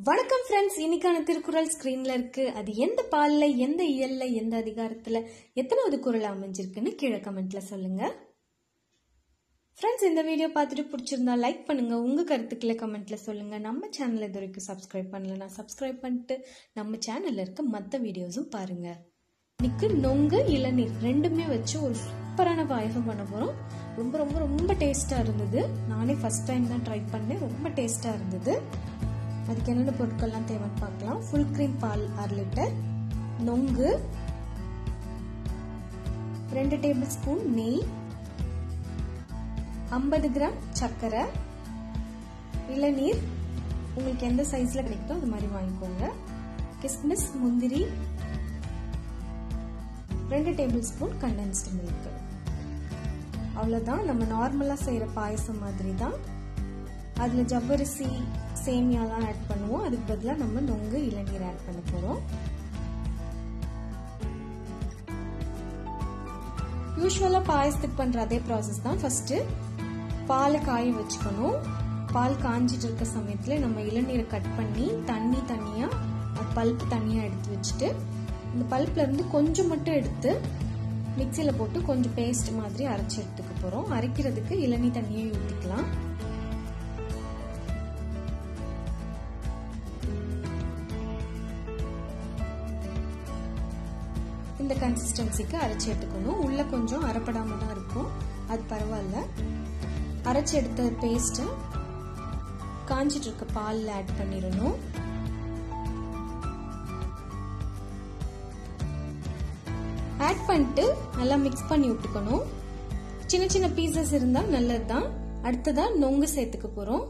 வணக்கம் ஃப்ரெண்ட்ஸ் இன்னைக்கான திருக்குறள் ஸ்கிரீன்ல இருக்கு அது எந்த பால்ல எந்த இயல்ல எந்த அதிகாரத்துல எத்தனாவது குரல் அமைஞ்சிருக்குன்னு கீழே கமெண்ட்ல சொல்லுங்க ஃப்ரெண்ட்ஸ் இந்த வீடியோ பார்த்துட்டு பிடிச்சிருந்தா லைக் பண்ணுங்க உங்க கருத்துக்களை கமெண்ட்ல சொல்லுங்க நம்ம சேனல் இது வரைக்கும் சப்ஸ்கிரைப் பண்ணலனா சப்ஸ்கிரைப் பண்ணிட்டு நம்ம சேனல்ல இருக்க மற்ற வீடியோஸும் பாருங்க இன்னைக்கு நொங்கு இளநீர் ரெண்டுமே வச்சு ஒரு சூப்பரான பாயசம் பண்ண போறோம் ரொம்ப ரொம்ப ரொம்ப டேஸ்டா இருந்தது நானே ஃபர்ஸ்ட் டைம் தான் ட்ரை பண்ணேன் ரொம்ப டேஸ்டா இருந்தது அதுக்கு என்னென்ன பொருட்கள்லாம் தேவைன்னு பார்க்கலாம் ஃபுல் க்ரீம் பால் அரை லிட்டர் நொங்கு ரெண்டு டேபிள் ஸ்பூன் நெய் ஐம்பது கிராம் சர்க்கரை இளநீர் உங்களுக்கு எந்த சைஸ்ல கிடைக்குதோ அது மாதிரி வாங்கிக்கோங்க கிஸ்மிஸ் முந்திரி ரெண்டு டேபிள் ஸ்பூன் கண்டென்ஸ்டு மில்க் அவ்வளோதான் நம்ம நார்மலாக செய்கிற பாயசம் மாதிரி தான் அதில் ஜவ்வரிசி சேமியாலாம் ஆட் பண்ணுவோம் அதுக்கு பதிலாக நம்ம நொங்கு இளநீர் ஆட் பண்ண போகிறோம் யூஸ்வலாக பாயசத்துக்கு பண்ணுற அதே ப்ராசஸ் தான் ஃபஸ்ட்டு பாலை காய வச்சுக்கணும் பால் காஞ்சிட்டு இருக்க சமயத்தில் நம்ம இளநீரை கட் பண்ணி தண்ணி தனியாக பல்ப் தனியாக எடுத்து வச்சுட்டு இந்த பல்ப்ல இருந்து கொஞ்சம் மட்டும் எடுத்து மிக்சியில் போட்டு கொஞ்சம் பேஸ்ட் மாதிரி அரைச்சி எடுத்துக்க போகிறோம் அரைக்கிறதுக்கு இளநீ தண்ணியை ஊற்றிக்கலாம் இந்த கன்சிஸ்டன்சிக்கு அரைச்சி எடுத்துக்கணும் உள்ள கொஞ்சம் அரைப்படாம தான் இருக்கும் அது பரவாயில்ல அரைச்சி எடுத்த பேஸ்ட்டை காஞ்சிட்டு இருக்க பாலில் ஆட் பண்ணிடணும் ஆட் பண்ணிட்டு நல்லா மிக்ஸ் பண்ணி விட்டுக்கணும் சின்ன சின்ன பீசஸ் இருந்தால் நல்லது தான் அடுத்ததா நொங்கு சேர்த்துக்க போகிறோம்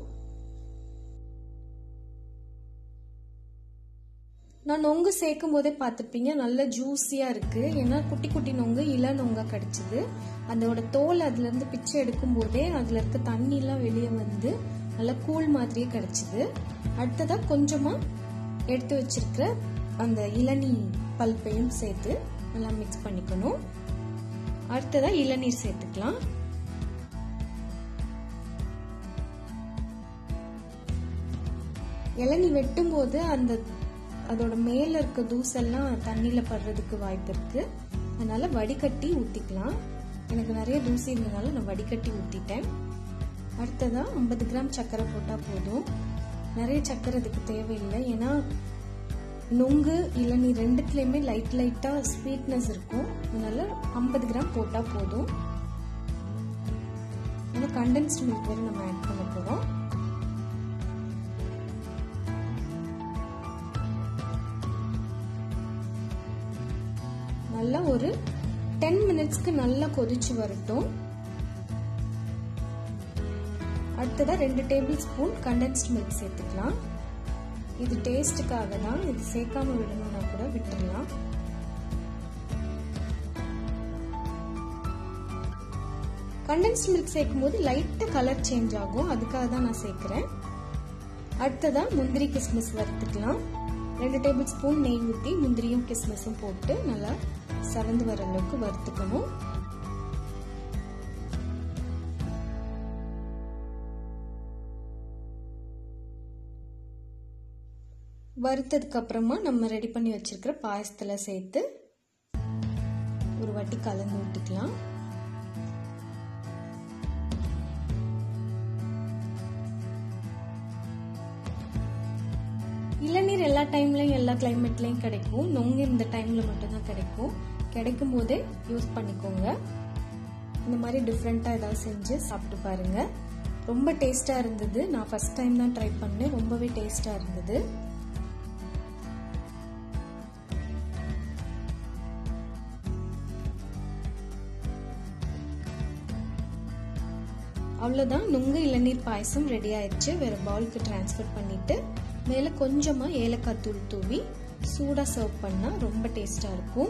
நான் நொங்கு சேர்க்கும் போதே பார்த்துருப்பீங்க நல்ல ஜூஸியாக இருக்குது ஏன்னா குட்டி குட்டி நொங்கு இள நொங்கா கிடச்சிது அதோட தோல் அதுலேருந்து பிச்சை எடுக்கும் போதே அதில் இருக்க தண்ணிலாம் வெளியே வந்து நல்லா கூழ் மாதிரியே கிடச்சிது அடுத்ததாக கொஞ்சமாக எடுத்து வச்சிருக்கிற அந்த இளநீ பல்ப்பையும் சேர்த்து நல்லா மிக்ஸ் பண்ணிக்கணும் அடுத்ததாக இளநீர் சேர்த்துக்கலாம் இளநீ வெட்டும் போது அந்த அதோட மேல இருக்க தூசெல்லாம் தண்ணியில படுறதுக்கு வாய்ப்பு இருக்கு அதனால வடிகட்டி ஊத்திக்கலாம் எனக்கு நிறைய தூசி இருந்ததுனால நான் வடிகட்டி ஊத்திட்டேன் அடுத்ததா ஐம்பது கிராம் சர்க்கரை போட்டா போதும் நிறைய சர்க்கரை அதுக்கு தேவையில்லை ஏன்னா நொங்கு இளநீர் ரெண்டுத்துலயுமே லைட் லைட்டா ஸ்வீட்னஸ் இருக்கும் அதனால ஐம்பது கிராம் போட்டா போதும் ஏன்னா கண்டென்ஸ்ட் மில்க் வேறு நம்ம ஆட் பண்ண போறோம் நல்லா ஒரு டென் மினிட்ஸ்க்கு நல்லா கொதிச்சு வரட்டும் அடுத்ததா ரெண்டு டேபிள் ஸ்பூன் கண்டென்ஸ்ட் மில்க் சேர்த்துக்கலாம் இது டேஸ்ட்டுக்காக தான் இது சேர்க்காம விடணும்னா கூட விட்டுடலாம் கண்டென்ஸ்ட் மில்க் சேர்க்கும் போது லைட்டாக கலர் சேஞ்ச் ஆகும் அதுக்காக தான் நான் சேர்க்குறேன் அடுத்ததா முந்திரி கிஸ்மிஸ் வறுத்துக்கலாம் ரெண்டு டேபிள் ஸ்பூன் நெய் ஊற்றி முந்திரியும் கிஸ்மிஸும் போட்டு நல்லா சவந்து வர அளவுக்கு வறுத்துக்கணும் வறுத்ததுக்கு அப்புறமா நம்ம ரெடி பண்ணி வச்சிருக்கிற பாயசத்துல சேர்த்து ஒரு வாட்டி கலந்து விட்டுக்கலாம் இளநீர் எல்லா டைம்லயும் எல்லா கிளைமேட்லயும் கிடைக்கும் நொங்கு இந்த டைம்ல மட்டும்தான் கிடைக்கும் கிடைக்கும் போதே யூஸ் பண்ணிக்கோங்க இந்த மாதிரி டிஃப்ரெண்டா ஏதாவது செஞ்சு சாப்பிட்டு பாருங்க ரொம்ப டேஸ்டா இருந்தது நான் ஃபர்ஸ்ட் டைம் தான் ட்ரை பண்ணேன் ரொம்பவே டேஸ்டா இருந்தது அவ்வளோதான் நுங்கு இளநீர் பாயசம் ரெடி ஆயிடுச்சு வேற பவுலுக்கு டிரான்ஸ்ஃபர் பண்ணிட்டு மேலே கொஞ்சமாக ஏலக்காய் தூள் தூவி சூடாக சர்வ் பண்ணால் ரொம்ப டேஸ்டாக இருக்கும்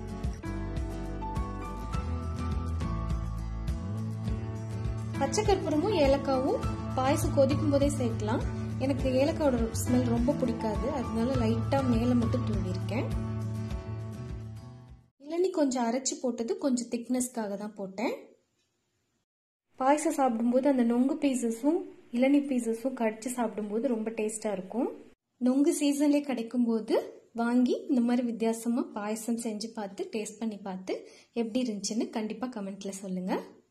பச்சை கற்பூரமும் ஏலக்காவும் பாயசம் கொதிக்கும் போதே சேர்க்கலாம் எனக்கு ஏலக்காவோட ஸ்மெல் ரொம்ப பிடிக்காது அதனால லைட்டாக மேலே மட்டும் தூவிருக்கேன் இளநீ கொஞ்சம் அரைச்சி போட்டது கொஞ்சம் திக்னஸ்க்காக தான் போட்டேன் பாயசம் சாப்பிடும்போது அந்த நொங்கு பீசஸும் இளநீ பீசஸும் கடிச்சு சாப்பிடும்போது ரொம்ப டேஸ்டாக இருக்கும் நொங்கு சீசன்லேயே கிடைக்கும்போது வாங்கி இந்த மாதிரி வித்தியாசமாக பாயசம் செஞ்சு பார்த்து டேஸ்ட் பண்ணி பார்த்து எப்படி இருந்துச்சுன்னு கண்டிப்பாக கமெண்ட்டில் சொல்லுங்கள்